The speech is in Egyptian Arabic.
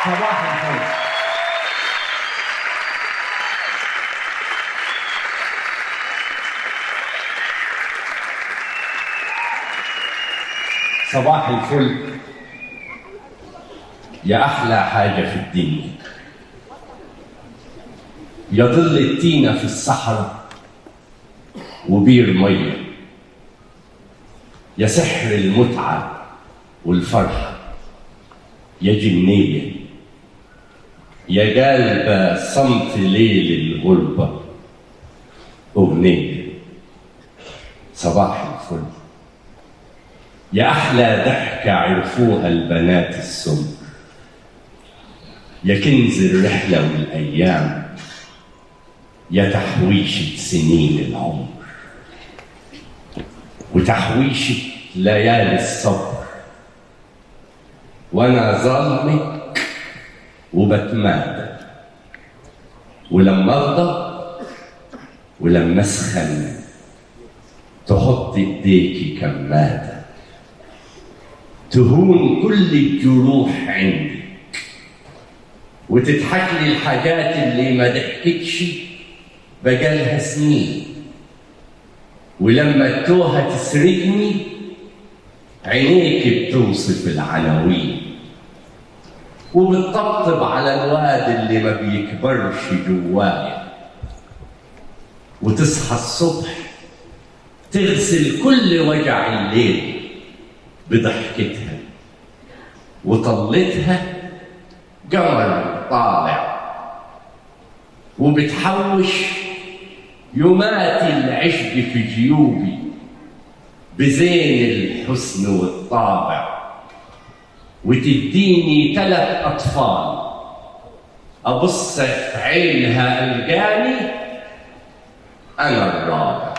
صباح الخير صباح الفل يا أحلى حاجة في الدنيا يا ظل التينة في الصحراء وبير مية يا سحر المتعة والفرحة يا جنية يا جالبة صمت ليل الغربة أغنية صباح الفل يا أحلى ضحكة عرفوها البنات السمر يا كنز الرحلة والأيام يا تحويشة سنين العمر وتحويشة ليالي الصبر وأنا ظالمك وبتمادى ولما أغضب ولما أسخن تحط إيديكي كمادة تهون كل الجروح عندي وتضحك لي الحاجات اللي ما ضحكتش بقالها سنين ولما التوهة تسرقني عينيك بتوصف العناوين وبتطبطب على الواد اللي ما بيكبرش جوايا وتصحى الصبح تغسل كل وجع الليل بضحكتها وطلتها قمر طالع وبتحوش يمات العشق في جيوبي بزين الحسن والطابع وتديني ثلاث أطفال أبص في عينها ألقاني أنا الرابع